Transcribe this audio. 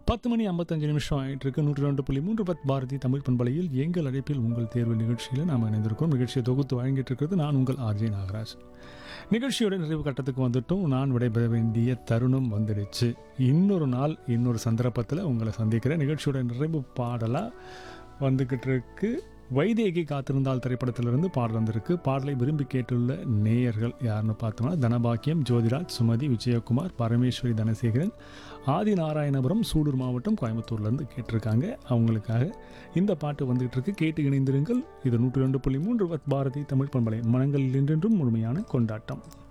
பத்து மணி ஐம்பத்தஞ்சு நிமிஷம் ஆயிட்டு இருக்கு நூற்றி ரெண்டு புள்ளி மூன்று பத் பாரதி தமிழ் பண்பலையில் எங்கள் அழைப்பில் உங்கள் தேர்வு நிகழ்ச்சியில் நாம் இணைந்திருக்கோம் நிகழ்ச்சியை தொகுத்து வழங்கிட்டு இருக்கிறது நான் உங்கள் ஆர்ஜே நாகராஜ் நிகழ்ச்சியோட நிறைவு கட்டத்துக்கு வந்துட்டும் நான் விடைபெற வேண்டிய தருணம் வந்துடுச்சு இன்னொரு நாள் இன்னொரு சந்தர்ப்பத்தில் உங்களை சந்திக்கிறேன் நிகழ்ச்சியோட நிறைவு பாடலாக வந்துக்கிட்டு இருக்கு வைதேகி காத்திருந்தால் திரைப்படத்திலிருந்து பாடல் வந்திருக்கு பாடலை விரும்பி கேட்டுள்ள நேயர்கள் யாருன்னு பார்த்தோம்னா தனபாக்கியம் ஜோதிராஜ் சுமதி விஜயகுமார் பரமேஸ்வரி தனசேகரன் ஆதி நாராயணபுரம் சூலூர் மாவட்டம் கோயம்புத்தூர்லேருந்து கேட்டிருக்காங்க அவங்களுக்காக இந்த பாட்டு வந்துகிட்டு இருக்கு கேட்டு இணைந்திருங்கள் இது நூற்றி ரெண்டு புள்ளி மூன்று பாரதி தமிழ் பண்பலை மனங்களில் என்றென்றும் முழுமையான கொண்டாட்டம்